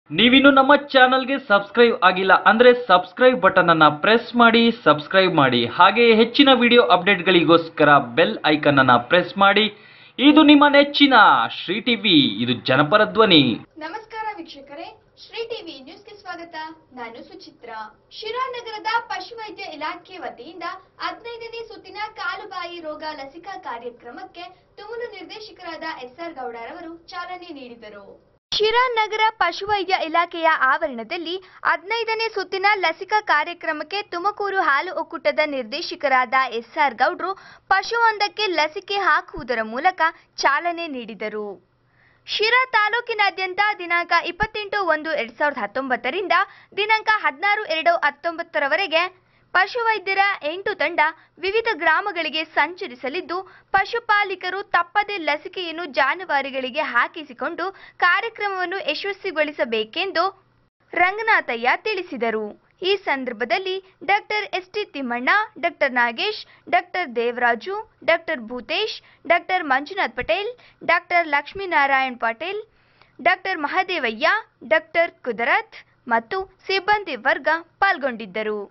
ನೀವಿನ್ನು ನಮ್ಮ ಚಾನಲ್ಗೆ ಸಬ್ಸ್ಕ್ರೈಬ್ ಆಗಿಲ್ಲ ಅಂದ್ರೆ ಸಬ್ಸ್ಕ್ರೈಬ್ ಬಟನ್ ಅನ್ನ ಪ್ರೆಸ್ ಮಾಡಿ ಸಬ್ಸ್ಕ್ರೈಬ್ ಮಾಡಿ ಹಾಗೆ ಹೆಚ್ಚಿನ ವಿಡಿಯೋ ಅಪ್ಡೇಟ್ಗಳಿಗೋಸ್ಕರ ಬೆಲ್ ಐಕನ್ ಅನ್ನ ಪ್ರೆಸ್ ಮಾಡಿ ಇದು ನಿಮ್ಮ ನೆಚ್ಚಿನ ಶ್ರೀ ಟಿವಿ ಇದು ಜನಪರ ಧ್ವನಿ ನಮಸ್ಕಾರ ವೀಕ್ಷಕರೇ ಶ್ರೀ ಟಿವಿ ನ್ಯೂಸ್ಗೆ ಸ್ವಾಗತ ನಾನು ಸುಚಿತ್ರ ಶಿರಾ ನಗರದ ಪಶುವೈದ್ಯ ಇಲಾಖೆ ವತಿಯಿಂದ ಹದಿನೈದನೇ ಸುತ್ತಿನ ಕಾಲುಬಾಯಿ ರೋಗ ಲಸಿಕಾ ಕಾರ್ಯಕ್ರಮಕ್ಕೆ ತುಮುಲು ನಿರ್ದೇಶಕರಾದ ಎಸ್ಆರ್ ಗೌಡರವರು ಚಾಲನೆ ನೀಡಿದರು ಶಿರಾ ನಗರ ಪಶುವೈದ್ಯ ಇಲಾಖೆಯ ಆವರಣದಲ್ಲಿ ಹದಿನೈದನೇ ಸುತ್ತಿನ ಲಸಿಕಾ ಕಾರ್ಯಕ್ರಮಕ್ಕೆ ತುಮಕೂರು ಹಾಲು ಒಕ್ಕೂಟದ ನಿರ್ದೇಶಕರಾದ ಎಸ್ಆರ್ ಗೌಡ್ರು ಪಶುವೊಂದಕ್ಕೆ ಲಸಿಕೆ ಹಾಕುವುದರ ಮೂಲಕ ಚಾಲನೆ ನೀಡಿದರು ಶಿರಾ ತಾಲೂಕಿನಾದ್ಯಂತ ದಿನಾಂಕ ಇಪ್ಪತ್ತೆಂಟು ಒಂದು ಎರಡ್ ಸಾವಿರದ ಹತ್ತೊಂಬತ್ತರಿಂದ ದಿನಾಂಕ ಹದಿನಾರು ಎರಡು ಹತ್ತೊಂಬತ್ತರವರೆಗೆ ಪಶುವೈದ್ಯರ ಎಂಟು ತಂಡ ವಿವಿಧ ಗ್ರಾಮಗಳಿಗೆ ಸಂಚರಿಸಲಿದ್ದು ಪಶುಪಾಲಿಕರು ತಪ್ಪದೆ ಲಸಿಕೆಯನ್ನು ಜಾನುವಾರುಗಳಿಗೆ ಹಾಕಿಸಿಕೊಂಡು ಕಾರ್ಯಕ್ರಮವನ್ನು ಯಶಸ್ವಿಗೊಳಿಸಬೇಕೆಂದು ರಂಗನಾಥಯ್ಯ ತಿಳಿಸಿದರು ಈ ಸಂದರ್ಭದಲ್ಲಿ doctor S T Thimmanna doctor Nagesh doctor Devaraju doctor Bhootesh doctor Manjunath Patel doctor Lakshminarayan Patil doctor Mahadevaiah doctor Kudrat ಮತ್ತು ಸಿಬ್ಬಂದಿ ವರ್ಗ ಪಾಲ್ಗೊಂಡಿದ್ದರು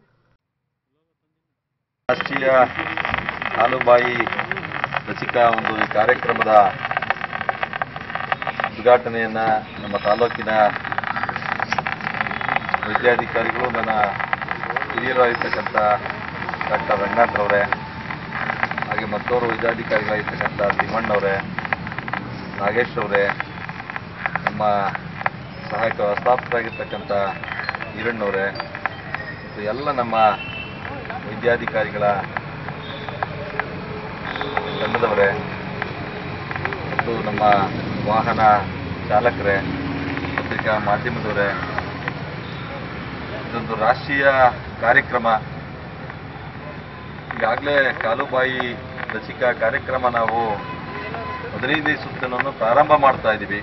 ರಾಷ್ಟ್ರೀಯ ಹಾಲುಬಾಯಿ ಲಸಿಕಾ ಒಂದು ಈ ಕಾರ್ಯಕ್ರಮದ ಉದ್ಘಾಟನೆಯನ್ನ ನಮ್ಮ ತಾಲೂಕಿನ ವೈದ್ಯಾಧಿಕಾರಿಗಳು ನನ್ನ ಹಿರಿಯರಾಗಿರ್ತಕ್ಕಂಥ ಡಾಕ್ಟರ್ ರಂಗನಾಥ್ರವರೇ ಹಾಗೆ ಮತ್ತೋರು ವೈದ್ಯಾಧಿಕಾರಿಗಳಾಗಿರ್ತಕ್ಕಂಥ ತಿಮ್ಮಣ್ಣವರೇ ನಾಗೇಶ್ ಅವರೇ ನಮ್ಮ ಸಹಾಯಕ ವ್ಯವಸ್ಥಾಪಕರಾಗಿರ್ತಕ್ಕಂಥ ಈರಣ್ಣವರೇ ಮತ್ತು ಎಲ್ಲ ನಮ್ಮ ವೈದ್ಯಾಧಿಕಾರಿಗಳ ತಂಡದವರೇ ಮತ್ತು ನಮ್ಮ ವಾಹನ ಚಾಲಕರೇ ಪತ್ರಿಕಾ ಮಾಧ್ಯಮದವರೇ ಇದೊಂದು ರಾಷ್ಟ್ರೀಯ ಕಾರ್ಯಕ್ರಮ ಈಗಾಗಲೇ ಕಾಲುಬಾಯಿ ಲಸಿಕಾ ಕಾರ್ಯಕ್ರಮ ನಾವು ಹದಿನೈದು ಸುತ್ತನನ್ನು ಪ್ರಾರಂಭ ಮಾಡ್ತಾ ಇದ್ದೀವಿ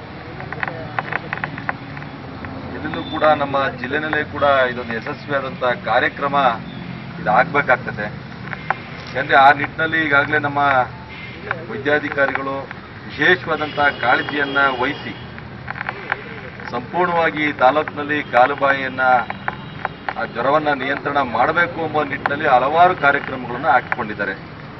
ಇದರಲ್ಲೂ ಕೂಡ ನಮ್ಮ ಜಿಲ್ಲೆನಲ್ಲೇ ಕೂಡ ಇದೊಂದು ಯಶಸ್ವಿಯಾದಂಥ ಕಾರ್ಯಕ್ರಮ ಇದಾಗಬೇಕಾಗ್ತದೆ ಯಾಕಂದರೆ ಆ ನಿಟ್ಟಿನಲ್ಲಿ ಈಗಾಗಲೇ ನಮ್ಮ ವೈದ್ಯಾಧಿಕಾರಿಗಳು ವಿಶೇಷವಾದಂಥ ಕಾಳಜಿಯನ್ನು ವಹಿಸಿ ಸಂಪೂರ್ಣವಾಗಿ ಈ ತಾಲೂಕಿನಲ್ಲಿ ಕಾಲುಬಾಯಿಯನ್ನು ಆ ಜ್ವರವನ್ನು ನಿಯಂತ್ರಣ ಮಾಡಬೇಕು ಎಂಬ ನಿಟ್ಟಿನಲ್ಲಿ ಹಲವಾರು ಕಾರ್ಯಕ್ರಮಗಳನ್ನು ಹಾಕಿಕೊಂಡಿದ್ದಾರೆ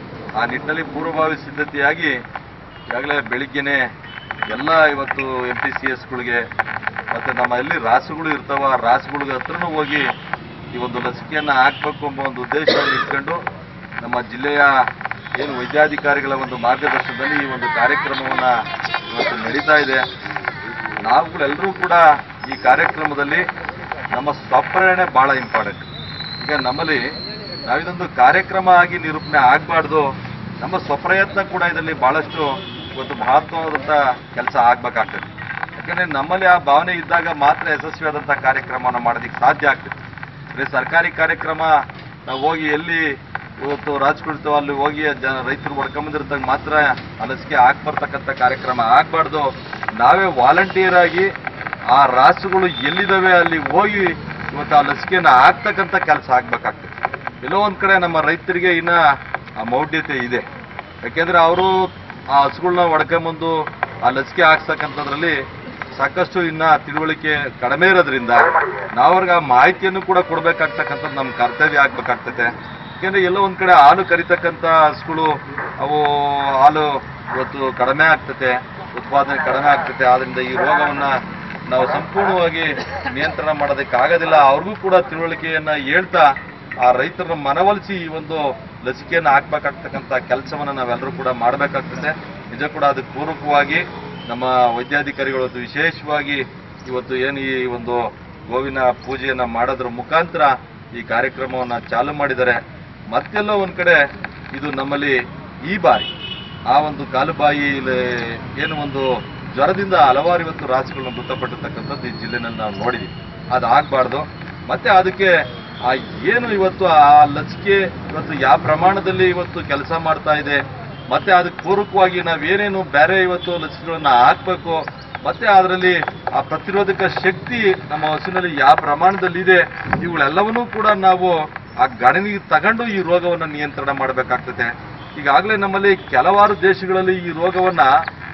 ಆ ನಿಟ್ಟಿನಲ್ಲಿ ಪೂರ್ವಭಾವಿ ಸಿದ್ಧತೆಯಾಗಿ ಈಗಾಗಲೇ ಬೆಳಿಗ್ಗೆನೆ ಎಲ್ಲ ಇವತ್ತು ಎಂ ಪಿ ಸಿ ಎಸ್ಗಳಿಗೆ ಮತ್ತು ನಮ್ಮ ಎಲ್ಲಿ ರಾಸುಗಳು ಇರ್ತಾವ ಆ ರಾಸುಗಳಿಗೆ ಹತ್ರನೂ ಹೋಗಿ ಈ ಒಂದು ಲಸಿಕೆಯನ್ನು ಹಾಕಬೇಕು ಎಂಬ ಒಂದು ಉದ್ದೇಶವನ್ನು ಇಟ್ಕೊಂಡು ನಮ್ಮ ಜಿಲ್ಲೆಯ ಏನು ವೈದ್ಯಾಧಿಕಾರಿಗಳ ಒಂದು ಮಾರ್ಗದರ್ಶನದಲ್ಲಿ ಈ ಒಂದು ಕಾರ್ಯಕ್ರಮವನ್ನು ಇವತ್ತು ನಡೀತಾ ಇದೆ ನಾವುಗಳೆಲ್ಲರೂ ಕೂಡ ಈ ಕಾರ್ಯಕ್ರಮದಲ್ಲಿ ನಮ್ಮ ಸ್ವಪ್ರೇರಣೆ ಭಾಳ ಇಂಪಾರ್ಟೆಂಟ್ ಈಗ ನಮ್ಮಲ್ಲಿ ನಾವಿದೊಂದು ಕಾರ್ಯಕ್ರಮ ಆಗಿ ನಿರೂಪಣೆ ಆಗಬಾರ್ದು ನಮ್ಮ ಸ್ವಪ್ರಯತ್ನ ಕೂಡ ಇದರಲ್ಲಿ ಭಾಳಷ್ಟು ಇವತ್ತು ಮಹತ್ವವಾದಂಥ ಕೆಲಸ ಆಗ್ಬೇಕಾಗ್ತದೆ ಯಾಕಂದರೆ ನಮ್ಮಲ್ಲಿ ಆ ಭಾವನೆ ಇದ್ದಾಗ ಮಾತ್ರ ಯಶಸ್ವಿಯಾದಂಥ ಕಾರ್ಯಕ್ರಮವನ್ನು ಮಾಡೋದಕ್ಕೆ ಸಾಧ್ಯ ಆಗ್ತದೆ ಬರೀ ಸರ್ಕಾರಿ ಕಾರ್ಯಕ್ರಮ ನಾವು ಹೋಗಿ ಎಲ್ಲಿ ಇವತ್ತು ರಾಜಕೀಯ ಅಲ್ಲಿ ಹೋಗಿ ಜನ ರೈತರು ಹೊಡ್ಕೊಂಬಂದಿರ್ದಾಗ ಮಾತ್ರ ಆ ಲಸಿಕೆ ಹಾಕ್ಬರ್ತಕ್ಕಂಥ ಕಾರ್ಯಕ್ರಮ ಆಗಬಾರ್ದು ನಾವೇ ವಾಲಂಟಿಯರ್ ಆಗಿ ಆ ರಾಸುಗಳು ಎಲ್ಲಿದ್ದಾವೆ ಅಲ್ಲಿ ಹೋಗಿ ಇವತ್ತು ಆ ಲಸಿಕೆಯನ್ನು ಹಾಕ್ತಕ್ಕಂಥ ಕೆಲಸ ಆಗ್ಬೇಕಾಗ್ತದೆ ಎಲ್ಲೋ ಒಂದು ಕಡೆ ನಮ್ಮ ರೈತರಿಗೆ ಇನ್ನ ಆ ಮೌಢ್ಯತೆ ಇದೆ ಯಾಕೆಂದ್ರೆ ಅವರು ಆ ಹಸುಗಳನ್ನ ಹೊಡ್ಕೊಂಬಂದು ಆ ಲಸಿಕೆ ಹಾಕ್ಸ್ತಕ್ಕಂಥದ್ರಲ್ಲಿ ಸಾಕಷ್ಟು ಇನ್ನ ತಿಳುವಳಿಕೆ ಕಡಿಮೆ ಇರೋದ್ರಿಂದ ನಾವು ಅವ್ರಿಗೆ ಆ ಮಾಹಿತಿಯನ್ನು ಕೂಡ ಕೊಡ್ಬೇಕಾಗ್ತಕ್ಕಂಥದ್ದು ನಮ್ಮ ಕರ್ತವ್ಯ ಆಗ್ಬೇಕಾಗ್ತದೆ ಯಾಕೆಂದ್ರೆ ಎಲ್ಲೋ ಒಂದ್ ಕಡೆ ಹಾಲು ಕರಿತಕ್ಕಂಥ ಹಸುಗಳು ಅವು ಹಾಲು ಇವತ್ತು ಕಡಿಮೆ ಆಗ್ತತೆ ಉತ್ಪಾದನೆ ಕಡಿಮೆ ಆಗ್ತತೆ ಆದ್ರಿಂದ ಈ ರೋಗವನ್ನ ನಾವು ಸಂಪೂರ್ಣವಾಗಿ ನಿಯಂತ್ರಣ ಮಾಡೋದಕ್ಕೆ ಆಗೋದಿಲ್ಲ ಅವ್ರಿಗೂ ಕೂಡ ತಿಳುವಳಿಕೆಯನ್ನ ಹೇಳ್ತಾ ಆ ರೈತರನ್ನ ಮನವೊಲಿಸಿ ಈ ಒಂದು ಲಸಿಕೆಯನ್ನು ಹಾಕ್ಬೇಕಾಗ್ತಕ್ಕಂಥ ಕೆಲಸವನ್ನ ನಾವೆಲ್ಲರೂ ಕೂಡ ಮಾಡಬೇಕಾಗ್ತದೆ ನಿಜ ಕೂಡ ಅದಕ್ಕೆ ಪೂರಕವಾಗಿ ನಮ್ಮ ವೈದ್ಯಾಧಿಕಾರಿಗಳು ಇವತ್ತು ವಿಶೇಷವಾಗಿ ಇವತ್ತು ಏನು ಈ ಒಂದು ಗೋವಿನ ಪೂಜೆಯನ್ನ ಮಾಡೋದ್ರ ಮುಖಾಂತರ ಈ ಕಾರ್ಯಕ್ರಮವನ್ನ ಚಾಲು ಮಾಡಿದ್ದಾರೆ ಮತ್ತೆಲ್ಲೋ ಒಂದ್ ಕಡೆ ಇದು ನಮ್ಮಲ್ಲಿ ಈ ಬಾರಿ ಆ ಒಂದು ಕಾಲುಬಾಯಿ ಇಲ್ಲಿ ಏನು ಒಂದು ಜ್ವರದಿಂದ ಹಲವಾರು ಇವತ್ತು ರಾಸುಗಳನ್ನ ಮೃತಪಟ್ಟಿರ್ತಕ್ಕಂಥದ್ದು ಈ ಜಿಲ್ಲೆನಲ್ಲಿ ನಾವು ನೋಡಿದ್ವಿ ಅದು ಆಗ್ಬಾರ್ದು ಮತ್ತೆ ಅದಕ್ಕೆ ಆ ಏನು ಇವತ್ತು ಆ ಲಸಿಕೆ ಇವತ್ತು ಯಾವ ಪ್ರಮಾಣದಲ್ಲಿ ಇವತ್ತು ಕೆಲಸ ಮಾಡ್ತಾ ಇದೆ ಮತ್ತೆ ಅದಕ್ಕೆ ಪೂರಕವಾಗಿ ನಾವೇನೇನು ಬೇರೆ ಇವತ್ತು ಲಸಿಕೆಗಳನ್ನ ಹಾಕ್ಬೇಕು ಮತ್ತೆ ಅದರಲ್ಲಿ ಆ ಪ್ರತಿರೋಧಕ ಶಕ್ತಿ ನಮ್ಮ ಹಸುವಿನಲ್ಲಿ ಯಾವ ಪ್ರಮಾಣದಲ್ಲಿ ಇದೆ ಇವುಗಳೆಲ್ಲವನ್ನೂ ಕೂಡ ನಾವು ಆ ಗಣನೆಗೆ ತಗೊಂಡು ಈ ರೋಗವನ್ನು ನಿಯಂತ್ರಣ ಮಾಡಬೇಕಾಗ್ತದೆ ಈಗಾಗಲೇ ನಮ್ಮಲ್ಲಿ ಕೆಲವಾರು ದೇಶಗಳಲ್ಲಿ ಈ ರೋಗವನ್ನ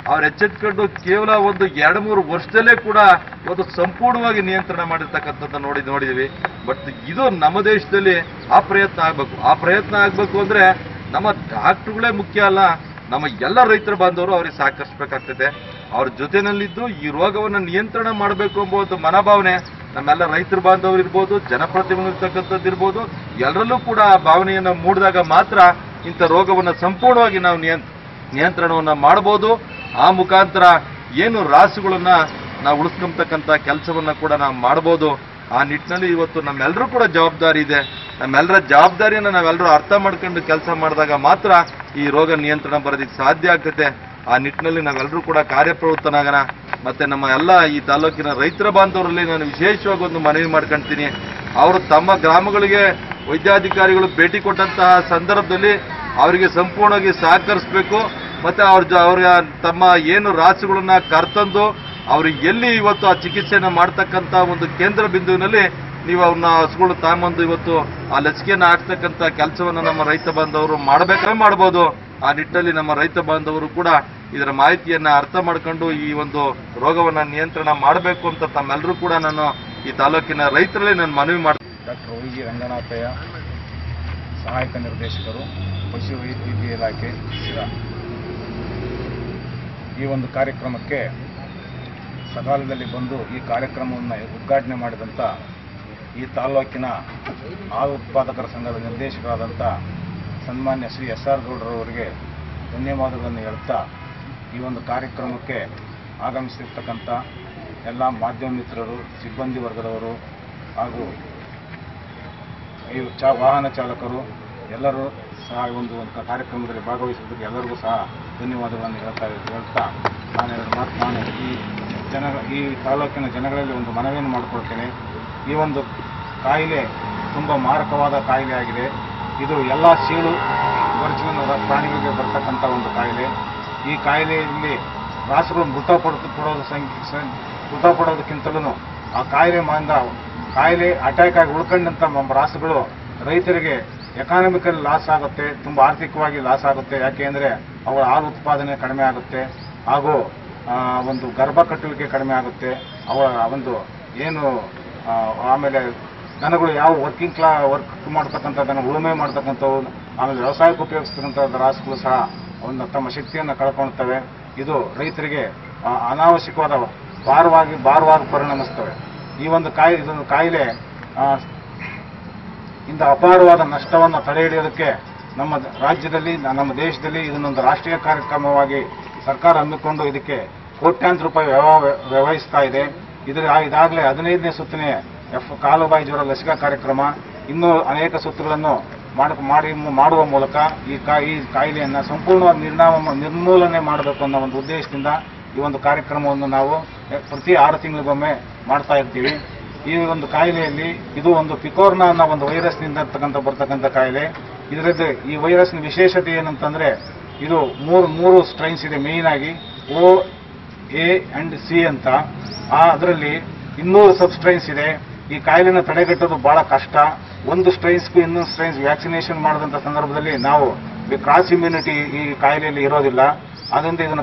ಅವ್ರು ಎಚ್ಚೆತ್ಕೊಂಡು ಕೇವಲ ಒಂದು ಎರಡು ಮೂರು ವರ್ಷದಲ್ಲೇ ಕೂಡ ಇವತ್ತು ಸಂಪೂರ್ಣವಾಗಿ ನಿಯಂತ್ರಣ ಮಾಡಿರ್ತಕ್ಕಂಥದ್ದು ನೋಡಿ ನೋಡಿದೀವಿ ಬಟ್ ಇದು ನಮ್ಮ ದೇಶದಲ್ಲಿ ಆ ಪ್ರಯತ್ನ ಆಗ್ಬೇಕು ಆ ಪ್ರಯತ್ನ ಆಗ್ಬೇಕು ಅಂದ್ರೆ ನಮ್ಮ ಡಾಕ್ಟರ್ಗಳೇ ಮುಖ್ಯ ಅಲ್ಲ ನಮ್ಮ ಎಲ್ಲ ರೈತರ ಬಾಂಧವರು ಅವ್ರಿಗೆ ಸಹಕರಿಸಬೇಕಾಗ್ತದೆ ಅವ್ರ ಜೊತೆನಲ್ಲಿದ್ದು ಈ ರೋಗವನ್ನು ನಿಯಂತ್ರಣ ಮಾಡಬೇಕು ಎಂಬ ಒಂದು ಮನೋಭಾವನೆ ನಮ್ಮೆಲ್ಲ ರೈತರ ಬಾಂಧವರು ಇರ್ಬೋದು ಜನಪ್ರತಿನಿಧಿಗಳು ಇರ್ತಕ್ಕಂಥದ್ದು ಇರ್ಬೋದು ಎಲ್ಲರಲ್ಲೂ ಕೂಡ ಆ ಭಾವನೆಯನ್ನು ಮೂಡಿದಾಗ ಮಾತ್ರ ಇಂಥ ರೋಗವನ್ನು ಸಂಪೂರ್ಣವಾಗಿ ನಾವು ನಿಯಂತ್ ನಿಯಂತ್ರಣವನ್ನು ಮಾಡ್ಬೋದು ಆ ಮುಖಾಂತರ ಏನು ರಾಸುಗಳನ್ನ ನಾವು ಉಳಿಸ್ಕೊಂತಕ್ಕಂಥ ಕೆಲಸವನ್ನ ಕೂಡ ನಾವು ಮಾಡ್ಬೋದು ಆ ನಿಟ್ಟಿನಲ್ಲಿ ಇವತ್ತು ನಮ್ಮೆಲ್ಲರೂ ಕೂಡ ಜವಾಬ್ದಾರಿ ಇದೆ ನಮ್ಮೆಲ್ಲರ ಜವಾಬ್ದಾರಿಯನ್ನು ನಾವೆಲ್ಲರೂ ಅರ್ಥ ಮಾಡ್ಕೊಂಡು ಕೆಲಸ ಮಾಡಿದಾಗ ಮಾತ್ರ ಈ ರೋಗ ನಿಯಂತ್ರಣ ಬರೋದಕ್ಕೆ ಸಾಧ್ಯ ಆಗ್ತೈತೆ ಆ ನಿಟ್ಟಿನಲ್ಲಿ ನಾವೆಲ್ಲರೂ ಕೂಡ ಕಾರ್ಯಪ್ರವೃತ್ತನಾಗೋಣ ಮತ್ತೆ ನಮ್ಮ ಎಲ್ಲ ಈ ತಾಲೂಕಿನ ರೈತರ ಬಾಂಧವರಲ್ಲಿ ನಾನು ವಿಶೇಷವಾಗಿ ಒಂದು ಮನವಿ ಮಾಡ್ಕೊಳ್ತೀನಿ ಅವರು ತಮ್ಮ ಗ್ರಾಮಗಳಿಗೆ ವೈದ್ಯಾಧಿಕಾರಿಗಳು ಭೇಟಿ ಕೊಟ್ಟಂತಹ ಸಂದರ್ಭದಲ್ಲಿ ಅವರಿಗೆ ಸಂಪೂರ್ಣವಾಗಿ ಸಹಕರಿಸಬೇಕು ಮತ್ತೆ ಅವ್ರ ಜ- ಅವ್ರ ತಮ್ಮ ಏನು ರಾಸುಗಳನ್ನ ಕರ್ತಂದು ಅವ್ರಿಗೆ ಎಲ್ಲಿ ಇವತ್ತು ಆ ಚಿಕಿತ್ಸೆಯನ್ನು ಮಾಡ್ತಕ್ಕಂಥ ಒಂದು ಕೇಂದ್ರ ಬಿಂದುವಿನಲ್ಲಿ ನೀವು ಅವ್ರನ್ನ ಹಸುಗಳು ತಗೊಂಬಂದು ಇವತ್ತು ಆ ಲಸಿಕೆಯನ್ನು ಹಾಕ್ತಕ್ಕಂಥ ಕೆಲಸವನ್ನು ನಮ್ಮ ರೈತ ಬಾಂಧವರು ಮಾಡಬೇಕಾದ್ರೆ ಮಾಡ್ಬೋದು ಆ ನಿಟ್ಟಲ್ಲಿ ನಮ್ಮ ರೈತ ಬಾಂಧವರು ಕೂಡ ಇದರ ಮಾಹಿತಿಯನ್ನ ಅರ್ಥ ಮಾಡ್ಕೊಂಡು ಈ ಒಂದು ರೋಗವನ್ನ ನಿಯಂತ್ರಣ ಮಾಡಬೇಕು ಅಂತ ತಮ್ಮೆಲ್ಲರೂ ಕೂಡ ನಾನು ಈ ತಾಲೂಕಿನ ರೈತರಲ್ಲಿ ನಾನು ಮನವಿ ಮಾಡ್ತೀನಿ ಡಾಕ್ಟರ್ ವೈ ಜಿ ರಂಗನಾಥಯ್ಯ ಸಹಾಯಕ ನಿರ್ದೇಶಕರು ಪಶು ವೈದ್ಯಕೀಯ ಇಲಾಖೆ ಶಿರಾ ಈ ಒಂದು ಕಾರ್ಯಕ್ರಮಕ್ಕೆ ಸಕಾಲದಲ್ಲಿ ಬಂದು ಈ ಕಾರ್ಯಕ್ರಮವನ್ನು ಉದ್ಘಾಟನೆ ಮಾಡಿದಂಥ ಈ ತಾಲ್ಲೂಕಿನ ಹಾಲು ಉತ್ಪಾದಕರ ಸಂಘದ ನಿರ್ದೇಶಕರಾದಂಥ ಸನ್ಮಾನ್ಯ ಶ್ರೀ ಎಸ್ ಆರ್ ಗೌಡರವರಿಗೆ ಧನ್ಯವಾದಗಳನ್ನು ಹೇಳ್ತಾ ಈ ಒಂದು ಕಾರ್ಯಕ್ರಮಕ್ಕೆ ಆಗಮಿಸಿರ್ತಕ್ಕಂಥ ಎಲ್ಲ ಮಾಧ್ಯಮ ಮಿತ್ರರು ಸಿಬ್ಬಂದಿ ವರ್ಗದವರು ಹಾಗೂ ಈ ಚಾ ವಾಹನ ಚಾಲಕರು ಎಲ್ಲರೂ ಸಹ ಈ ಒಂದು ಒಂದು ಕಾರ್ಯಕ್ರಮದಲ್ಲಿ ಭಾಗವಹಿಸಿದ್ದಕ್ಕೆ ಎಲ್ಲರಿಗೂ ಸಹ ಧನ್ಯವಾದಗಳನ್ನು ಹೇಳ್ತಾ ಹೇಳ್ತಾ ನಾನು ಎರಡು ಮಾತು ನಾನು ಈ ಜನ ಈ ತಾಲೂಕಿನ ಜನಗಳಲ್ಲಿ ಒಂದು ಮನವಿಯನ್ನು ಮಾಡಿಕೊಳ್ತೇನೆ ಈ ಒಂದು ಕಾಯಿಲೆ ತುಂಬ ಮಾರಕವಾದ ಕಾಯಿಲೆ ಆಗಿದೆ ಇದು ಎಲ್ಲ ಸೀಳು ಗೊರಚಿನ ಪ್ರಾಣಿಗಳಿಗೆ ಬರ್ತಕ್ಕಂಥ ಒಂದು ಕಾಯಿಲೆ ಈ ಕಾಯಿಲೆಯಲ್ಲಿ ರಾಸುಗಳು ಮೃತಪಡ ಪಡೋದು ಸಂಖ್ಯೆ ಸಂ- ಮೃತಪಡೋದಕ್ಕಿಂತಲೂ ಆ ಕಾಯಿಲೆ ಮಾಂದ ಕಾಯಿಲೆ ಅಟ್ಯಾಕ್ ಆಗಿ ಉಳ್ಕೊಂಡಂಥ ಮ- ರಾಸುಗಳು ರೈತರಿಗೆ ಎಕಾನಮಿಕಲ್ ಲಾಸ್ ಆಗುತ್ತೆ ತುಂಬ ಆರ್ಥಿಕವಾಗಿ ಲಾಸ್ ಆಗುತ್ತೆ ಯಾಕೆ ಅಂದರೆ ಅವರ ಹಾಲು ಉತ್ಪಾದನೆ ಕಡಿಮೆ ಆಗುತ್ತೆ ಹಾಗೂ ಆ, ಒಂದು ಗರ್ಭ ಕಟ್ಟುವಿಕೆ ಕಡಿಮೆ ಆಗುತ್ತೆ ಅವರ ಒಂದು ಏನು ಆ, ಆಮೇಲೆ ದನಗಳು ಯಾವ ವರ್ಕಿಂಗ್ ಕ್ಲಾ ವರ್ಕ್ ಮಾಡ್ತಕ್ಕಂಥ ದನ ಉಳುಮೆ ಮಾಡ್ತಕ್ಕಂಥವು ಆಮೇಲೆ ವ್ಯವಸಾಯಕ್ಕೆ ಉಪಯೋಗಿಸ್ತಕ್ಕಂಥ ರಾಸುಗಳು ಸಹ ಒಂದು ತಮ್ಮ ಶಕ್ತಿಯನ್ನು ಕಳ್ಕೊಳ್ತವೆ ಇದು ರೈತರಿಗೆ ಆ, ಅನಾವಶ್ಯಕವಾದ ಭಾರವಾಗಿ ಭಾರವಾಗಿ ಪರಿಣಮಿಸ್ತವೆ ಈ ಒಂದು ಕಾಯಿ ಇದೊಂದು ಕಾಯಿಲೆ ಆ, ಇಂದ ಅಪಾರವಾದ ನಷ್ಟವನ್ನು ತಡೆ ಹಿಡಿಯೋದಕ್ಕೆ ನಮ್ಮ ದ- ರಾಜ್ಯದಲ್ಲಿ ನ- ನಮ್ಮ ದೇಶದಲ್ಲಿ ಇದನ್ನೊಂದು ರಾಷ್ಟ್ರೀಯ ಕಾರ್ಯಕ್ರಮವಾಗಿ ಸರ್ಕಾರ ಹಮ್ಮಿಕೊಂಡು ಇದಕ್ಕೆ ಕೋಟ್ಯಾಂತರ ರೂಪಾಯಿ ವ್ಯವ- ವ್ಯವಹರಿಸ್ತಾ ಇದೆ ಇದರ ಇದಾಗಲೇ ಹದಿನೈದನೇ ಸುತ್ತಿನ ಎಫ್ ಕಾಲುಬಾಯಿ ಜ್ವರ ಲಸಿಕಾ ಕಾರ್ಯಕ್ರಮ ಇನ್ನೂ ಅನೇಕ ಸುತ್ತುಗಳನ್ನು ಮಾಡ ಮಾಡಿ ಮಾಡುವ ಮೂಲಕ ಈ ಕಾ ಈ ಕಾಯಿಲೆಯನ್ನು ಸಂಪೂರ್ಣವಾಗಿ ನಿರ್ನಾಮ ನಿರ್ಮೂಲನೆ ಮಾಡಬೇಕು ಅನ್ನೋ ಒಂದು ಉದ್ದೇಶದಿಂದ ಈ ಒಂದು ಕಾರ್ಯಕ್ರಮವನ್ನು ನಾವು ಎ- ಪ್ರತಿ ಆರು ತಿಂಗಳಿಗೊಮ್ಮೆ ಮಾಡ್ತಾ ಇರ್ತೀವಿ ಈ ಒಂದು ಕಾಯಿಲೆಯಲ್ಲಿ ಇದು ಒಂದು ಪಿಕೋರ್ನ ಅನ್ನೋ ಒಂದು ವೈರಸ್ನಿಂದ ಇರ್ತಕ್ಕಂಥ ಬರ್ತಕ್ಕಂಥ ಕಾಯಿಲೆ ಇದರದ್ದು ಈ ವೈರಸ್ನ ವಿಶೇಷತೆ ಏನಂತಂದ್ರೆ ಇದು ಮೂರು ಮೂರು ಸ್ಟ್ರೈನ್ಸ್ ಇದೆ ಮೇಯ್ನ್ ಆಗಿ ಓ ಎ ಅಂಡ್ ಸಿ ಅಂತ ಆ ಅದರಲ್ಲಿ ಇನ್ನೂರು ಸಬ್ ಸ್ಟ್ರೈನ್ಸ್ ಇದೆ ಈ ಕಾಯಿಲೆನ ತಡೆಗಟ್ಟೋದು ಬಹಳ ಕಷ್ಟ ಒಂದು ಸ್ಟ್ರೈನ್ಸ್ಗೂ ಇನ್ನೊಂದು ಸ್ಟ್ರೈನ್ಸ್ ವ್ಯಾಕ್ಸಿನೇಷನ್ ಮಾಡಿದಂಥ ಸಂದರ್ಭದಲ್ಲಿ ನಾವು ಕ್ರಾಸ್ ಇಮ್ಯುನಿಟಿ ಈ ಕಾಯಿಲೆಯಲ್ಲಿ ಇರೋದಿಲ್ಲ ಅದರಿಂದ ಇದನ್ನು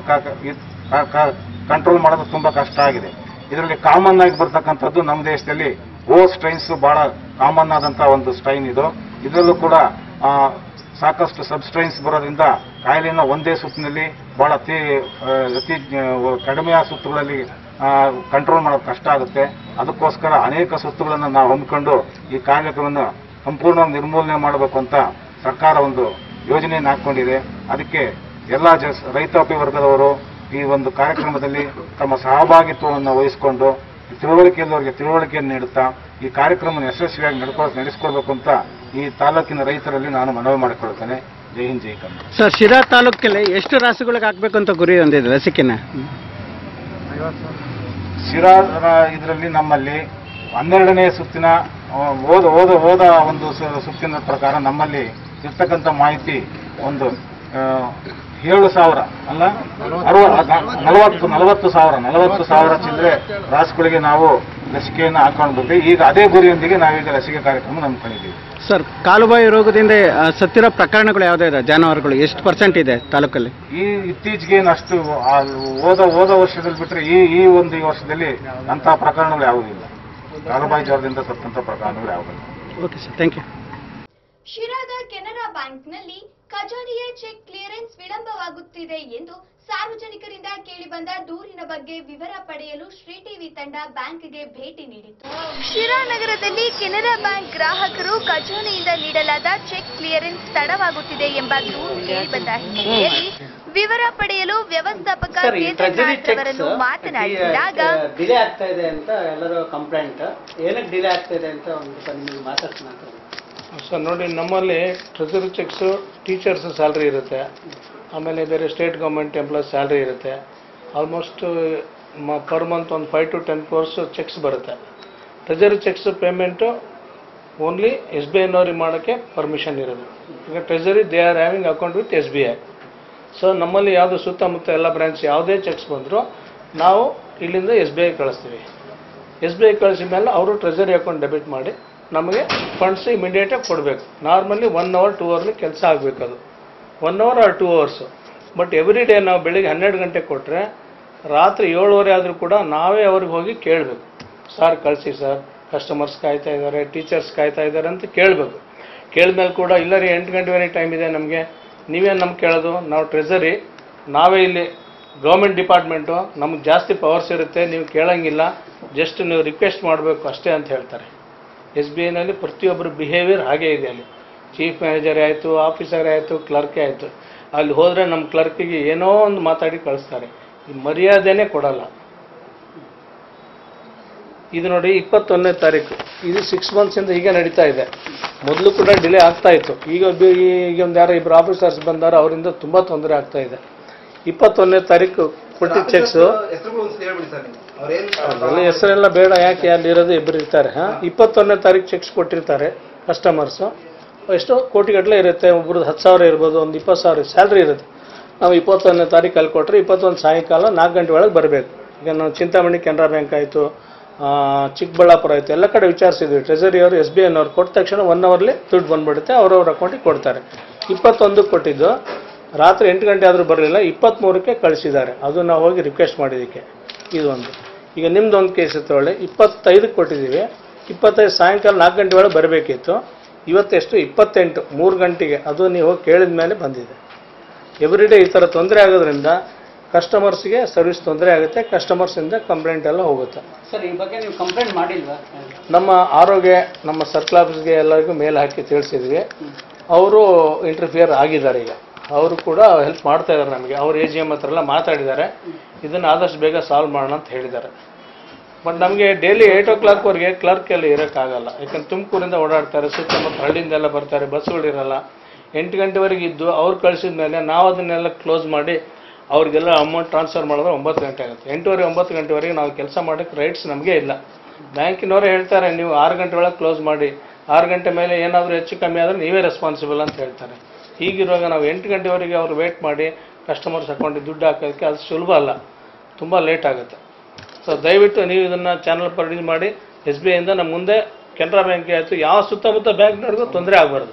ಕಂಟ್ರೋಲ್ ಮಾಡೋದು ತುಂಬಾ ಕಷ್ಟ ಆಗಿದೆ ಇದರಲ್ಲಿ ಕಾಮನ್ ಆಗಿ ಬರ್ತಕ್ಕಂಥದ್ದು ನಮ್ಮ ದೇಶದಲ್ಲಿ ಓ ಸ್ಟ್ರೈನ್ಸ್ ಬಹಳ ಕಾಮನ್ ಆದಂತ ಒಂದು ಸ್ಟ್ರೈನ್ ಇದು ಇದರಲ್ಲೂ ಕೂಡ ಆ, ಸಾಕಷ್ಟು ಸಬ್ ಸ್ಟ್ರೈನ್ಸ್ ಬರೋದ್ರಿಂದ ಕಾಯಿಲೆನ ಒಂದೇ ಸುತ್ತಿನಲ್ಲಿ ಬಹಳ ಅತಿ ಆ, ಅತಿ ಆ, ಕಡಿಮೆಯ ಸುತ್ತುಗಳಲ್ಲಿ ಕಂಟ್ರೋಲ್ ಮಾಡೋದು ಕಷ್ಟ ಆಗುತ್ತೆ ಅದಕ್ಕೋಸ್ಕರ ಅನೇಕ ಸುತ್ತುಗಳನ್ನು ನಾವು ಹಮ್ಮಿಕೊಂಡು ಈ ಕಾಯಿಲೆಗಳನ್ನು ಸಂಪೂರ್ಣ ನಿರ್ಮೂಲನೆ ಮಾಡಬೇಕು ಅಂತ ಸರ್ಕಾರ ಒಂದು ಯೋಜನೆಯನ್ನು ಹಾಕೊಂಡಿದೆ ಅದಕ್ಕೆ ಎಲ್ಲ ಜ ರೈತಾಪಿ ವರ್ಗದವರು ಈ ಒಂದು ಕಾರ್ಯಕ್ರಮದಲ್ಲಿ ತಮ್ಮ ಸಹಭಾಗಿತ್ವವನ್ನು ವಹಿಸಿಕೊಂಡು ತಿಳುವಳಿಕೆಯಲ್ಲವರಿಗೆ ತಿಳುವಳಿಕೆಯನ್ನು ನೀಡುತ್ತಾ ಈ ಕಾರ್ಯಕ್ರಮ ಯಶಸ್ವಿಯಾಗಿ ನಡ್ಕೊ ನಡೆಸ್ಕೊಳ್ಬೇಕು ಅಂತ ಈ ತಾಲೂಕಿನ ರೈತರಲ್ಲಿ ನಾನು ಮನವಿ ಮಾಡಿಕೊಳ್ತೇನೆ ಜೈ ಹಿಂದ್ ಜೈ ಕನ್ನಡ ಸರ್ ಶಿರಾ ತಾಲೂಕಲ್ಲಿ ಎಷ್ಟು ರಾಸುಗಳಿಗೆ ಹಾಕ್ಬೇಕು ಅಂತ ಗುರಿ ಹೊಂದಿದೆ ಲಸಿಕೆನ ಶಿರಾ ಇದರಲ್ಲಿ ನಮ್ಮಲ್ಲಿ ಹನ್ನೆರಡನೇ ಸುತ್ತಿನ ಆ, ಹೋದ ಹೋದ ಹೋದ ಒಂದು ಸು- ಸುತ್ತಿನ ಪ್ರಕಾರ ನಮ್ಮಲ್ಲಿ ಇರ್ತಕ್ಕಂಥ ಮಾಹಿತಿ ಒಂದು ಆ, ಏಳು ಸಾವಿರ ಅಲ್ಲ ಅರವ- ನಲವತ್ತು ನಲವತ್ತು ಸಾವಿರ ನಲವತ್ತು ಸಾವಿರ ಚಿಲ್ಲರೆ ರಾಸುಗಳಿಗೆ ನಾವು ಲಸಿಕೆಯನ್ನು ಹಾಕೊಂಡು ಬಂದ್ವಿ ಈಗ ಅದೇ ಗುರಿಯೊಂದಿಗೆ ನಾವೀಗ ಲಸಿಕೆ ಕಾರ್ಯಕ್ರಮ ನಂಬ್ಕೊಂಡಿದ್ದೀವಿ ಸರ್ ಕಾಲುಬಾಯಿ ರೋಗದಿಂದ ಆ, ಸತ್ತಿರೋ ಪ್ರಕರಣಗಳು ಯಾವುದೇ ಇದೆ ಜಾನುವಾರುಗಳು ಎಷ್ಟು ಪರ್ಸೆಂಟ್ ಇದೆ ತಾಲೂಕಲ್ಲಿ ಈ ಇತ್ತೀಚೆಗೆ ಅಷ್ಟು ಆ ಹೋದ ಹೋದ ವರ್ಷದಲ್ಲಿ ಬಿಟ್ಟರೆ ಈ ಈ ಒಂದು ಈ ವರ್ಷದಲ್ಲಿ ಅಂತಹ ಪ್ರಕರಣಗಳು ಯಾವುದೂ ಇಲ್ಲ ಕಾಲುಬಾಯಿ ಜ್ವರದಿಂದ ಸತ್ತಂತ ಪ್ರಕರಣಗಳು ಯಾವುದೂ ಇಲ್ಲ ಓಕೆ ಸರ್ ಥ್ಯಾಂಕ್ ಯು ಶಿರಾದ ಕೆನರಾ ಬ್ಯಾಂಕ್ನಲ್ಲಿ ಖಜಾನೆಯ ಚೆಕ್ ಕ್ಲಿಯರೆನ್ಸ್ ವಿಳಂಬವಾಗುತ್ತಿದೆ ಎಂದು ಸಾರ್ವಜನಿಕರಿಂದ ಕೇಳಿಬಂದ ದೂರಿನ ಬಗ್ಗೆ ವಿವರ ಪಡೆಯಲು ಶ್ರೀ ಟಿವಿ ತಂಡ ಬ್ಯಾಂಕ್ಗೆ ಭೇಟಿ ನೀಡಿತು ಶಿರಾ ನಗರದಲ್ಲಿ ಕೆನರಾ ಬ್ಯಾಂಕ್ ಗ್ರಾಹಕರು ಖಜಾನೆಯಿಂದ ನೀಡಲಾದ ಚೆಕ್ ಕ್ಲಿಯರೆನ್ಸ್ ತಡವಾಗುತ್ತಿದೆ ಎಂಬ ದೂರು ಕೇಳಿಬಂದ ಹಿನ್ನೆಲೆಯಲ್ಲಿ ವಿವರ ಪಡೆಯಲು ವ್ಯವಸ್ಥಾಪಕ ಕೇದಾರ್ನಾಥ್ ಅವರನ್ನು ಮಾತನಾಡಿಸಿದಾಗ ಡಿಲೇ ಆಗ್ತಾ ಇದೆ ಅಂತ ಎಲ್ಲರೂ ಕಂಪ್ಲೇಂಟ್ ಏನಕ್ಕೆ ಡಿಲೇ ಆಗ್ತಾ ಇದೆ ಅಂತ ಒಂದು ಸ್ವಲ್ಪ ನಿಮಗೆ ಮಾತಾಡ್ಸೋಣ ಅಂತ ಸರ್ ನೋಡಿ ನಮ್ಮಲ್ಲಿ ಟ್ರೆಸರಿ ಚೆಕ್ಸು ಟೀಚರ್ಸ್ ಸ್ಯಾಲ್ರಿ ಇರುತ್ತೆ ಆಮೇಲೆ ಬೇರೆ ಸ್ಟೇಟ್ ಗೌರ್ಮೆಂಟ್ ಎಂಪ್ಲಾಯೀಸ್ ಸ್ಯಾಲ್ರಿ ಇರುತ್ತೆ ಆಲ್ಮೋಸ್ಟ್ ಪರ್ ಮಂತ್ ಒಂದು five to ten crores cheques ಬರುತ್ತೆ treasury cheques payment only S B ಐನವ್ರಿಗೆ ಮಾಡೋಕ್ಕೆ ಪರ್ಮಿಷನ್ ಇರೋದು ಈಗ treasury they are having account with S B I so ನಮ್ಮಲ್ಲಿ ಯಾವುದು ಸುತ್ತಮುತ್ತ ಎಲ್ಲ ಬ್ರಾಂಚ್ ಯಾವುದೇ ಚೆಕ್ಸ್ ಬಂದರೂ ನಾವು ಇಲ್ಲಿಂದ ಎಸ್ ಬಿ ಐ ಕಳಿಸ್ತೀವಿ ಎಸ್ ಬಿ ಐ ಕಳಿಸಿದ ಮೇಲೆ ಅವರು ಟ್ರೆಜರಿ ಅಕೌಂಟ್ ಡೆಬಿಟ್ ಮಾಡಿ ನಮಗೆ ಫಂಡ್ಸ್ ಇಮಿಡಿಯೇಟಾಗಿ ಕೊಡಬೇಕು ನಾರ್ಮಲಿ ಒನ್ ಅವರ್ ಟೂ ಅವರ್ಲಿ ಕೆಲಸ ಆಗಬೇಕು ಅದು one hour or two hours but every day ನಾವು ಬೆಳಿಗ್ಗೆ ಹನ್ನೆರಡು ಗಂಟೆ ಕೊಟ್ಟರೆ ರಾತ್ರಿ ಏಳುವರೆ ಆದರೂ ಕೂಡ ನಾವೇ ಅವ್ರಿಗೆ ಹೋಗಿ ಕೇಳಬೇಕು ಸರ್ ಕಳಿಸಿ ಸರ್ ಕಸ್ಟಮರ್ಸ್ ಕಾಯ್ತಾ ಇದ್ದಾರೆ ಟೀಚರ್ಸ್ ಕಾಯ್ತಾ ಇದ್ದಾರೆ ಅಂತ ಕೇಳಬೇಕು ಕೇಳಿದ್ಮೇಲೆ ಕೂಡ ಇಲ್ಲ ರೀ ಎಂಟು ಗಂಟೆವರೆಗೆ ಟೈಮ್ ಇದೆ ನಮಗೆ ನೀವೇನು ನಮ್ಗೆ ಕೇಳೋದು ನಾವು ಟ್ರೆಸರಿ ನಾವೇ ಇಲ್ಲಿ ಗೌರ್ಮೆಂಟ್ ಡಿಪಾರ್ಟ್ಮೆಂಟು ನಮ್ಗೆ ಜಾಸ್ತಿ ಪವರ್ಸ್ ಇರುತ್ತೆ ನೀವು ಕೇಳಂಗಿಲ್ಲ ಜಸ್ಟ್ ನೀವು ರಿಕ್ವೆಸ್ಟ್ ಮಾಡಬೇಕು ಅಷ್ಟೇ ಅಂತ ಹೇಳ್ತಾರೆ ಎಸ್ ಬಿ ಐನಲ್ಲಿ ಪ್ರತಿಯೊಬ್ಬರ ಬಿಹೇವಿಯರ್ ಹಾಗೇ ಇದೆ ಅಲ್ಲಿ ಚೀಫ್ ಮ್ಯಾನೇಜರ್ ಆಯಿತು ಆಫೀಸರ್ ಆಯಿತು ಕ್ಲರ್ಕೇ ಆಯಿತು ಅಲ್ಲಿ ಹೋದರೆ ನಮ್ಮ ಕ್ಲರ್ಕಿಗೆ ಏನೋ ಒಂದು ಮಾತಾಡಿ ಕಳಿಸ್ತಾರೆ ಈ ಮರ್ಯಾದೆನೇ ಕೊಡಲ್ಲ ಇದು ನೋಡಿ ಇಪ್ಪತ್ತೊಂದನೇ ತಾರೀಕು ಇದು ಸಿಕ್ಸ್ ಮಂತ್ಸಿಂದ ಹೀಗೆ ನಡೀತಾ ಇದೆ ಮೊದಲು ಕೂಡ ಡಿಲೇ ಆಗ್ತಾ ಇತ್ತು ಈಗ ಒಬ್ಬ- ಈಗ ಒಂದು ಯಾರೋ ಇಬ್ಬರು ಆಫೀಸರ್ಸ್ ಬಂದಾರ ಅವರಿಂದ ತುಂಬ ತೊಂದರೆ ಆಗ್ತಾ ಇದೆ ಇಪ್ಪತ್ತೊಂದನೇ ತಾರೀಕು ಕೊಟ್ಟಿದ್ದ ಚೆಕ್ಸು ಅದೆಲ್ಲ ಹೆಸರೆಲ್ಲ ಬೇಡ ಯಾಕೆ ಅಲ್ಲಿ ಇರೋದು ಇಬ್ಬರು ಇರ್ತಾರೆ ಹಾಂ ಇಪ್ಪತ್ತೊಂದನೇ ತಾರೀಕು ಚೆಕ್ಸ್ ಕೊಟ್ಟಿರ್ತಾರೆ ಕಸ್ಟಮರ್ಸು ಎಷ್ಟೋ ಕೋಟಿಗಟ್ಟಲೆ ಇರುತ್ತೆ ಒಬ್ರದ್ದು ಹತ್ತು ಸಾವಿರ ಇರ್ಬೋದು ಒಂದು ಇಪ್ಪತ್ತು ಸಾವಿರ ಸ್ಯಾಲ್ರಿ ಇರುತ್ತೆ ನಾವು ಇಪ್ಪತ್ತೊಂದನೇ ತಾರೀಕು ಅಲ್ಲಿ ಕೊಟ್ಟರೆ ಇಪ್ಪತ್ತೊಂದು ಸಾಯಂಕಾಲ ನಾಲ್ಕು ಗಂಟೆ ಒಳಗೆ ಬರಬೇಕು ಈಗ ನಾವು ಚಿಂತಾಮಣಿ ಕೆನರಾ ಬ್ಯಾಂಕ್ ಆಯಿತು ಚಿಕ್ಕಬಳ್ಳಾಪುರ ಆಯಿತು ಎಲ್ಲ ಕಡೆ ವಿಚಾರಿಸಿದ್ವಿ ಟ್ರೆಸರಿ ಅವರು ಎಸ್ ಬಿ ಐನವ್ರು ಕೊಟ್ಟ ತಕ್ಷಣ ಒನ್ ಅವರ್ಲಿ ದುಡ್ಡು ಬಂದ್ಬಿಡುತ್ತೆ ಅವ್ರವ್ರ ಅಕೌಂಟಿಗೆ ಕೊಡ್ತಾರೆ ಇಪ್ಪತ್ತೊಂದಕ್ಕೆ ಕೊಟ್ಟಿದ್ದು ರಾತ್ರಿ ಎಂಟು ಗಂಟೆ ಆದರೂ ಬರಲಿಲ್ಲ ಇಪ್ಪತ್ತ್ಮೂರಕ್ಕೆ ಕಳಿಸಿದ್ದಾರೆ ಅದು ನಾವು ಹೋಗಿ ರಿಕ್ವೆಸ್ಟ್ ಮಾಡಿದ್ದಕ್ಕೆ ಇದು ಒಂದು ಈಗ ನಿಮ್ದು ಒಂದು ಕೇಸ್ ತಗೊಳ್ಳಿ ಇಪ್ಪತ್ತೈದಕ್ಕೆ ಕೊಟ್ಟಿದ್ದೀವಿ ಇಪ್ಪತ್ತೈದು ಸಾಯಂಕಾಲ ನಾಲ್ಕು ಗಂಟೆ ಒಳಗೆ ಬರಬೇಕಿತ್ತು ಇವತ್ತೆಷ್ಟು ಇಪ್ಪತ್ತೆಂಟು ಮೂರು ಗಂಟೆಗೆ ಅದು ನೀವು ಕೇಳಿದ ಮೇಲೆ ಬಂದಿದೆ ಎವ್ರಿ ಡೇ ಈ ಥರ ತೊಂದರೆ ಆಗೋದ್ರಿಂದ ಕಸ್ಟಮರ್ಸ್ಗೆ ಸರ್ವಿಸ್ ತೊಂದರೆ ಆಗುತ್ತೆ ಕಸ್ಟಮರ್ಸಿಂದ ಕಂಪ್ಲೇಂಟ್ ಎಲ್ಲ ಹೋಗುತ್ತೆ ಸರ್ ಈ ಬಗ್ಗೆ ನೀವು ಕಂಪ್ಲೇಂಟ್ ಮಾಡಿಲ್ವಾ ನಮ್ಮ ಆರೋಗ್ಯ ನಮ್ಮ ಸರ್ಕಲ್ ಆಫೀಸ್ಗೆ ಎಲ್ಲರಿಗೂ ಮೇಲ್ ಹಾಕಿ ತಿಳಿಸಿದ್ವಿ ಅವರು ಇಂಟರ್ಫಿಯರ್ ಆಗಿದ್ದಾರೆ ಈಗ ಅವರು ಕೂಡ ಹೆಲ್ಪ್ ಮಾಡ್ತಾ ಇದ್ದಾರೆ ನಮಗೆ ಅವ್ರ ಎ ಜಿ ಎಮ್ ಹತ್ರ ಎಲ್ಲ ಮಾತಾಡಿದ್ದಾರೆ ಇದನ್ನು ಆದಷ್ಟು ಬೇಗ ಸಾಲ್ವ್ ಮಾಡೋಣ ಅಂತ ಹೇಳಿದ್ದಾರೆ ಬಟ್ ನಮಗೆ ಡೈಲಿ ಏಯ್ಟ್ ಓ ಕ್ಲಾಕ್ವರೆಗೆ ಕ್ಲರ್ಕ್ ಎಲ್ಲ ಇರೋಕ್ಕಾಗಲ್ಲ ಯಾಕಂದ್ರೆ ತುಮಕೂರಿಂದ ಓಡಾಡ್ತಾರೆ ಸುತ್ತಮುತ್ತ ಹಳ್ಳಿಯಿಂದೆಲ್ಲ ಬರ್ತಾರೆ ಬಸ್ಸುಗಳಿರಲ್ಲ ಎಂಟು ಗಂಟೆವರೆಗೆ ಇದ್ದು ಅವ್ರು ಕಳಿಸಿದ ಮೇಲೆ ನಾವು ಅದನ್ನೆಲ್ಲ ಕ್ಲೋಸ್ ಮಾಡಿ ಅವ್ರಿಗೆಲ್ಲ ಅಮೌಂಟ್ ಟ್ರಾನ್ಸ್ಫರ್ ಮಾಡಿದ್ರೆ ಒಂಬತ್ತು ಗಂಟೆ ಆಗುತ್ತೆ ಎಂಟೂವರೆ ಒಂಬತ್ತು ಗಂಟೆವರೆಗೆ ನಾವು ಕೆಲಸ ಮಾಡೋಕ್ಕೆ ರೈಟ್ಸ್ ನಮಗೆ ಇಲ್ಲ ಬ್ಯಾಂಕಿನವರೇ ಹೇಳ್ತಾರೆ ನೀವು ಆರು ಗಂಟೆ ಒಳಗೆ ಕ್ಲೋಸ್ ಮಾಡಿ ಆರು ಗಂಟೆ ಮೇಲೆ ಏನಾದರೂ ಹೆಚ್ಚು ಕಮ್ಮಿ ಆದರೆ ನೀವೇ ರೆಸ್ಪಾನ್ಸಿಬಲ್ ಅಂತ ಹೇಳ್ತಾರೆ ಹೀಗಿರುವಾಗ ನಾವು ಎಂಟು ಗಂಟೆವರೆಗೆ ಅವ್ರು ವೇಟ್ ಮಾಡಿ ಕಸ್ಟಮರ್ಸ್ ಅಕೌಂಟಿಗೆ ದುಡ್ಡು ಹಾಕೋದಕ್ಕೆ ಅದು ಸುಲಭ ಅಲ್ಲ ತುಂಬ ಲೇಟ್ ಆಗುತ್ತೆ ಸೊ ದಯವಿಟ್ಟು ನೀವು ಇದನ್ನು ಚಾನಲ್ ಪರ್ಚೇಸ್ ಮಾಡಿ ಎಸ್ ಬಿ ಐಯಿಂದ ನಮ್ಮ ಮುಂದೆ ಕೆನರಾ ಬ್ಯಾಂಕ್ಗೆ ಆಯಿತು ಯಾವ ಸುತ್ತಮುತ್ತ ಬ್ಯಾಂಕ್ನವ್ರಿಗೂ ತೊಂದರೆ ಆಗಬಾರ್ದು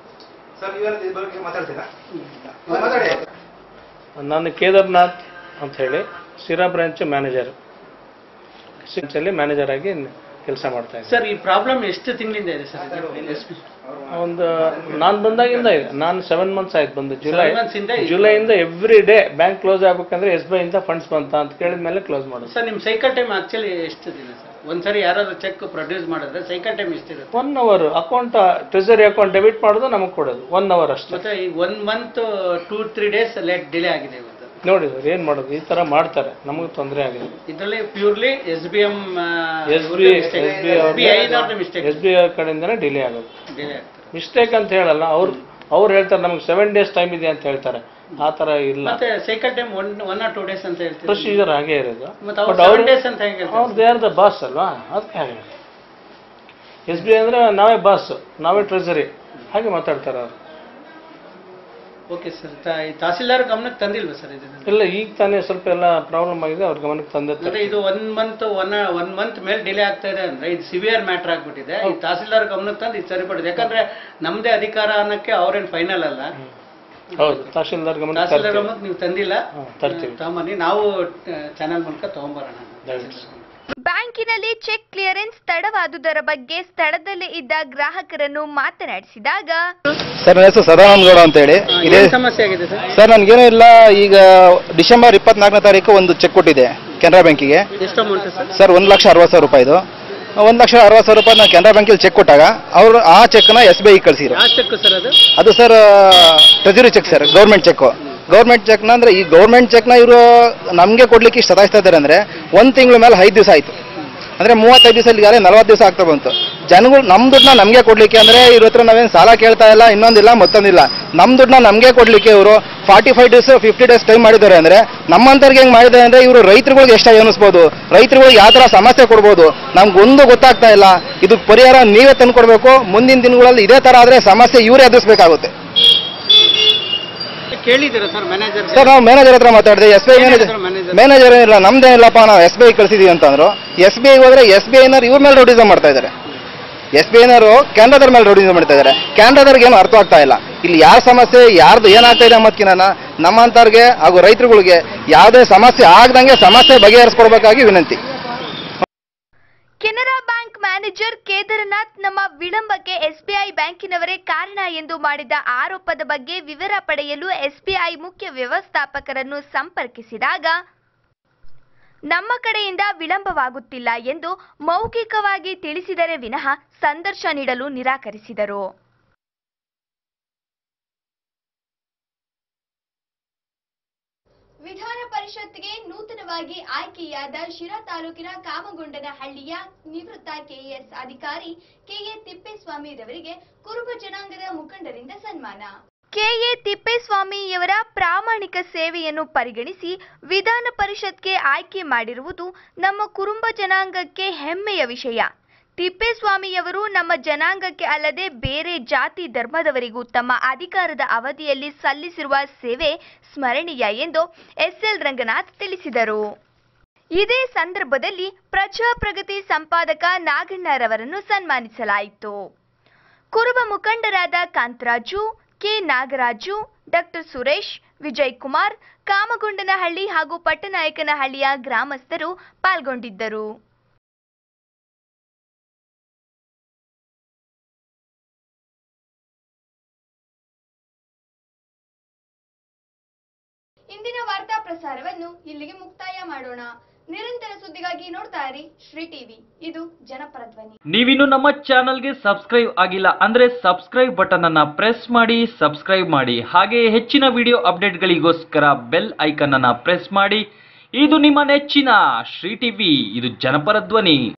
ನಾನು ಕೇದಾರ್ನಾಥ್ ಅಂತ ಹೇಳಿ ಸಿರಾ ಬ್ರಾಂಚ್ ಮ್ಯಾನೇಜರ್ ಬ್ರಾಂಚಲ್ಲಿ ಮ್ಯಾನೇಜರ್ ಆಗಿ ಕೆಲಸ ಮಾಡ್ತಾ ಇದ್ದೀನಿ ಸರ್ ಈ ಪ್ರಾಬ್ಲಮ್ ಎಷ್ಟು ತಿಂಗಳಿಂದ ಇದೆ ಸರ್ ಒಂದು ನಾನು ಬಂದಾಗಿಂದ ಇದೆ ನಾನು ಸೆವೆನ್ ಮಂತ್ಸ್ ಆಯ್ತು ಬಂದು ಜುಲೈ Seven months ಇಂದ ಇದೆ. ಜುಲೈಯಿಂದ ಎವ್ರಿ ಡೇ ಬ್ಯಾಂಕ್ ಕ್ಲೋಸ್ ಆಗ್ಬೇಕಂದ್ರೆ ಎಸ್ ಬಿ ಐಯಿಂದ ಫಂಡ್ಸ್ ಬಂತ ಅಂತ ಕೇಳಿದ ಮೇಲೆ ಕ್ಲೋಸ್ ಮಾಡೋದು ಸರ್ ನಿಮ್ಮ ಸೈಕಲ್ ಟೈಮ್ ಆಕ್ಚುಲಿ ಎಷ್ಟು ದಿನ ಸರ್ ಒಂದ್ಸರಿ ಯಾರಾದ್ರೂ ಚೆಕ್ ಪ್ರೊಡ್ಯೂಸ್ ಮಾಡಿದ್ರೆ ಸೈಕಲ್ ಟೈಮ್ ಎಷ್ಟಿರುತ್ತೆ one hour account treasury account debit ಮಾಡೋದು ನಮಗೆ ಕೊಡೋದು ಒನ್ ಅವರ್ ಅಷ್ಟೇ ಮತ್ತೆ ಈ one month two three days late delay ಆಗಿದೆ ಇವತ್ತು ನೋಡಿ ಸರ್ ಏನು ಮಾಡೋದು ಈ ಥರ ಮಾಡ್ತಾರೆ ನಮಗೆ ತೊಂದರೆ ಆಗಿದೆ ಇದರಲ್ಲಿ purely S B M S B S B mistake S B I ಕಡೆಯಿಂದನೇ ಡಿಲೇ ಆಗೋದು ಡಿಲೇ ಆಗ್ತದೆ ಮಿಸ್ಟೇಕ್ ಅಂತ ಹೇಳಲ್ಲ ಅವ್ರು ಅವ್ರು ಹೇಳ್ತಾರೆ ನಮ್ಗೆ ಸೆವೆನ್ ಡೇಸ್ ಟೈಮ್ ಇದೆ ಅಂತ ಹೇಳ್ತಾರೆ ಆ ಥರ ಇಲ್ಲ ಮತ್ತೆ cycle time one one or two days ಅಂತ ಹೇಳ್ತೀವಿ ಪ್ರೊಸೀಜರ್ ಹಾಗೆ ಇರೋದು ಮತ್ತೆ ಅವ್ರು ಬಟ್ ಅವ್ರು ಸೆವೆನ್ ಡೇಸ್ ಅಂತ ಹೆಂಗೆ ಅವ್ರು ದೇ ಆರ್ ದ ಬಾಸ್ ಅಲ್ವಾ ಅದಕ್ಕೆ ಹಾಗೆ ಎಸ್ ಬಿ ಐ ಅಂದರೆ ನಾವೇ ಬಾಸ್ ನಾವೇ ಟ್ರೆಸರಿ ಹಾಗೆ ಮಾತಾಡ್ತಾರೆ ಅವರು ಓಕೆ ಸರ್ ತಹಸೀಲ್ದಾರ್ ಗಮನಕ್ಕೆ ತಂದಿಲ್ವಾ ಸರ್ ಇದನ್ನ ಇಲ್ಲ ಈಗ ತಾನೇ ಸ್ವಲ್ಪ ಎಲ್ಲ ಪ್ರಾಬ್ಲಮ್ ಆಗಿದೆ ಅವ್ರ ಗಮನಕ್ಕೆ ತಂದೆ ಅಂದ್ರೆ ಇದು one month one one month ಮೇಲೆ ಡಿಲೇ ಆಗ್ತಾ ಇದೆ ಅಂದ್ರೆ ಇದು ಸಿವಿಯರ್ ಮ್ಯಾಟರ್ ಆಗ್ಬಿಟ್ಟಿದೆ ಈ ತಹಸೀಲ್ದಾರ್ ಗಮನಕ್ಕೆ ತಂದು ಇದು ಸರಿಪಡಿದೆ ಯಾಕಂದ್ರೆ ನಮ್ದೇ ಅಧಿಕಾರ ಅನ್ನಕ್ಕೆ ಅವ್ರೇನ್ ಫೈನಲ್ ಅಲ್ಲ ಹೌದು ತಹಶೀಲ್ದಾರ್ ಗಮನ ತಹಸೀಲ್ದಾರ್ ಗಮನಕ್ಕೆ ನೀವು ತಂದಿಲ್ಲ ಹ್ಮ್, ತರ್ತೀವಿ. ತಗೊಂಬನ್ನಿ ನಾವು ಚಾನೆಲ್ ಮೂಲಕ ತಗೊಂಬರೋಣ ಬ್ಯಾಂಕಿನಲ್ಲಿ ಚೆಕ್ ಕ್ಲಿಯರೆನ್ಸ್ ತಡವಾದುದರ ಬಗ್ಗೆ ಸ್ಥಳದಲ್ಲೇ ಇದ್ದ ಗ್ರಾಹಕರನ್ನು ಮಾತನಾಡಿಸಿದಾಗ ಸರ್ ನನ್ನ ಹೆಸರು ಸದಾನಂದ ಗೌಡ ಅಂತೇಳಿ ಇದೇ ಏನ್ ಸಮಸ್ಯೆ ಆಗಿದೆ ಸರ್ ಸರ್ ನನಗೇನೂ ಇಲ್ಲ ಈಗ ಡಿಸೆಂಬರ್ ಇಪ್ಪತ್ನಾಲ್ಕನೇ ತಾರೀಕು ಒಂದು ಚೆಕ್ ಕೊಟ್ಟಿದೆ ಕೆನರಾ ಬ್ಯಾಂಕಿಗೆ ಎಷ್ಟು ಅಮೌಂಟ್ ಸರ್ ಸರ್ ಒಂದು ಲಕ್ಷ ಅರವತ್ತು ಸಾವಿರ ರೂಪಾಯಿದು ಒಂದು ಲಕ್ಷ ಅರವತ್ತು ಸಾವಿರ ರೂಪಾಯಿ ನಾನು ಕೆನರಾ ಬ್ಯಾಂಕಲ್ಲಿ ಚೆಕ್ ಕೊಟ್ಟಾಗ ಅವರು ಆ ಚೆಕ್ನ ಎಸ್ ಬಿ ಐ ಕಳಿಸಿರು ಯಾವ ಚೆಕ್ ಸರ್ ಅದು ಅದು sir treasury cheque sir government cheque government ಚೆಕ್ನ ಅಂದ್ರೆ ಈ ಗೌರ್ಮೆಂಟ್ ಚೆಕ್ನ ಇವರು ನಮಗೆ ಕೊಡ್ಲಿಕ್ಕೆ ಇಷ್ಟು ಸತಾಯಿಸ್ತಾ ಇದ್ದಾರೆ ಅಂದ್ರೆ ಒಂದು ತಿಂಗಳ ಮೇಲೆ ಐದು ದಿವಸ ಆಯ್ತು ಅಂದ್ರೆ ಮೂವತ್ತೈದು ದಿವಸ ಇಲ್ಲಿಗಾದ್ರೆ ನಲವತ್ತು ದಿವಸ ಆಗ್ತಾ ಬಂತು ಜನಗಳು ನಮ್ಮ ದುಡ್ಡನ್ನ ನಮಗೆ ಕೊಡ್ಲಿಕ್ಕೆ ಅಂದ್ರೆ ಇವ್ರ ಹತ್ರ ನಾವೇನು ಸಾಲ ಕೇಳ್ತಾ ಇಲ್ಲ ಇನ್ನೊಂದಿಲ್ಲ ಮತ್ತೊಂದಿಲ್ಲ ನಮ್ಮ ದುಡ್ಡನ್ನ ನಮಗೆ ಕೊಡ್ಲಿಕ್ಕೆ ಇವರು forty five days fifty days time ಮಾಡಿದ್ದಾರೆ ಅಂದ್ರೆ ನಮ್ಮಂತವ್ರಿಗೆ ಹೆಂಗ್ ಮಾಡಿದ್ದಾರೆ ಅಂದ್ರೆ ಇವರು ರೈತರುಗಳಿಗೆ ಎಷ್ಟಾಗಿ ಅನಿಸ್ಬೋದು ರೈತರುಗಳಿಗೆ ಯಾವ ತರ ಸಮಸ್ಯೆ ಕೊಡ್ಬೋದು ನಮ್ಗೊಂದು ಗೊತ್ತಾಗ್ತಾ ಇಲ್ಲ ಇದು ಪರಿಹಾರ ನೀವೇ ತಂದು ಕೊಡಬೇಕು ಮುಂದಿನ ದಿನಗಳಲ್ಲಿ ಇದೇ ತರ ಆದ್ರೆ ಸಮಸ್ಯೆ ಇವರೇ ಎದುರಿಸಬೇಕಾಗುತ್ತೆ ಕೇಳಿದ್ದೀರಾ ಸರ್ ಮ್ಯಾನೇಜರ್ ಸರ್ ನಾವು ಮ್ಯಾನೇಜರ್ ಹತ್ರ ಮಾತಾಡಿದೆ ಎಸ್ ಬಿ ಐ ಮ್ಯಾನೇಜರ್ ಹತ್ರ manager? ಮ್ಯಾನೇಜರ್ ಇಲ್ಲ ನಮ್ದೇ ಇಲ್ಲಪ್ಪ ನಾವು ಎಸ್ ಬಿ ಐ ಕಳಿಸಿದೀವಿ ಅಂತಂದ್ರು ಎಸ್ ಬಿ ಐ ಹೋದ್ರೆ ಎಸ್ ಬಿ ಐನವ್ರು ಇವ್ರ ಮೇಲೆ ರೌಡಿಸಮ್ ಮಾಡ್ತಾ ಇದ್ದಾರೆ ಎಸ್ ಬಿ ಐನವರು ಕ್ಯಾನ್ರಾದವ್ರ ಮೇಲೆ ರೌಡಿಸಮ್ ಮಾಡ್ತಾ ಇದ್ದಾರೆ ಕ್ಯಾನ್ರಾದವ್ರಿಗೆ ಏನು ಅರ್ಥ ಆಗ್ತಾ ಇಲ್ಲ ಇಲ್ಲಿ ಯಾರ ಸಮಸ್ಯೆ ಯಾರ್ದು ಏನಾಗ್ತಾ ಇದೆ ಅನ್ನೋದಕ್ಕಿಂತ ನಮ್ಮಂತವ್ರಿಗೆ ಹಾಗೂ ರೈತರುಗಳಿಗೆ ಯಾವುದೇ ಸಮಸ್ಯೆ ಆಗದಂಗೆ ಸಮಸ್ಯೆ ಬಗೆಹರಿಸ್ಕೊಡ್ಬೇಕಾಗಿ ವಿನಂತಿ ಕೆನರಾ ಬ್ಯಾಂಕ್ ಮ್ಯಾನೇಜರ್ ಕೇದಾರನಾಥ್ ನಮ್ಮ ವಿಳಂಬಕ್ಕೆ ಎಸ್ಬಿಐ ಬ್ಯಾಂಕಿನವರೇ ಕಾರಣ ಎಂದು ಮಾಡಿದ ಆರೋಪದ ಬಗ್ಗೆ ವಿವರ ಪಡೆಯಲು ಎಸ್ಬಿಐ ಮುಖ್ಯ ವ್ಯವಸ್ಥಾಪಕರನ್ನು ಸಂಪರ್ಕಿಸಿದಾಗ ನಮ್ಮ ಕಡೆಯಿಂದ ವಿಳಂಬವಾಗುತ್ತಿಲ್ಲ ಎಂದು ಮೌಖಿಕವಾಗಿ ತಿಳಿಸಿದರೆ ವಿನಃ ಸಂದರ್ಶ ನೀಡಲು ನಿರಾಕರಿಸಿದರು ವಿಧಾನ ಪರಿಷತ್ಗೆ ನೂತನವಾಗಿ ಆಯ್ಕೆಯಾದ ಶಿರಾ ತಾಲೂಕಿನ ಕಾಮಗೊಂಡನಹಳ್ಳಿಯ ನಿವೃತ್ತ ಕೆಎಎಸ್ ಅಧಿಕಾರಿ ಕೆಎ ತಿಪ್ಪೇಸ್ವಾಮಿ ರವರಿಗೆ ಕುರುಬ ಜನಾಂಗದ ಮುಖಂಡರಿಂದ ಸನ್ಮಾನ ಕೆಎ ತಿಪ್ಪೇಸ್ವಾಮಿಯವರ ಪ್ರಾಮಾಣಿಕ ಸೇವೆಯನ್ನು ಪರಿಗಣಿಸಿ ವಿಧಾನ ಪರಿಷತ್ಗೆ ಆಯ್ಕೆ ಮಾಡಿರುವುದು ನಮ್ಮ ಕುರುಂಬ ಜನಾಂಗಕ್ಕೆ ಹೆಮ್ಮೆಯ ವಿಷಯ ತಿಪ್ಪೇಸ್ವಾಮಿಯವರು ನಮ್ಮ ಜನಾಂಗಕ್ಕೆ ಅಲ್ಲದೆ ಬೇರೆ ಜಾತಿ ಧರ್ಮದವರಿಗೂ ತಮ್ಮ ಅಧಿಕಾರದ ಅವಧಿಯಲ್ಲಿ ಸಲ್ಲಿಸಿರುವ ಸೇವೆ ಸ್ಮರಣೀಯ ಎಂದು ಎಸ್ಎಲ್ ರಂಗನಾಥ್ ತಿಳಿಸಿದರು ಇದೇ ಸಂದರ್ಭದಲ್ಲಿ ಪ್ರಜಾ ಪ್ರಗತಿ ಸಂಪಾದಕ ನಾಗಣ್ಣರವರನ್ನು ಸನ್ಮಾನಿಸಲಾಯಿತು ಕುರುಬ ಮುಖಂಡರಾದ ಕಾಂತರಾಜು ಕೆ ನಾಗರಾಜು ಡಾಕ್ಟರ್ ಸುರೇಶ್ ವಿಜಯ್ ಕುಮಾರ್ ಕಾಮಗೊಂಡನಹಳ್ಳಿ ಹಾಗೂ ಪಟ್ಟನಾಯಕನಹಳ್ಳಿಯ ಗ್ರಾಮಸ್ಥರು ಪಾಲ್ಗೊಂಡಿದ್ದರು ಇಂದಿನ ವಾರ್ತಾ ಪ್ರಸಾರವನ್ನು ಇಲ್ಲಿಗೆ ಮುಕ್ತಾಯ ಮಾಡೋಣ ನಿರಂತರ ಸುದ್ದಿಗಾಗಿ ನೋಡ್ತಾ ಇರಿ ಶ್ರೀ ಟಿವಿ ಇದು ಜನಪರ ಧ್ವನಿ ನೀವಿನ್ನು ನಮ್ಮ ಚಾನಲ್ಗೆ ಸಬ್ಸ್ಕ್ರೈಬ್ ಆಗಿಲ್ಲ ಅಂದ್ರೆ ಸಬ್ಸ್ಕ್ರೈಬ್ ಬಟನ್ ಅನ್ನ ಪ್ರೆಸ್ ಮಾಡಿ ಸಬ್ಸ್ಕ್ರೈಬ್ ಮಾಡಿ ಹಾಗೆ ಹೆಚ್ಚಿನ ವಿಡಿಯೋ ಅಪ್ಡೇಟ್ಗಳಿಗೋಸ್ಕರ ಬೆಲ್ ಐಕನ್ ಅನ್ನ ಪ್ರೆಸ್ ಮಾಡಿ ಇದು ನಿಮ್ಮ ನೆಚ್ಚಿನ ಶ್ರೀ ಟಿವಿ ಇದು ಜನಪರ ಧ್ವನಿ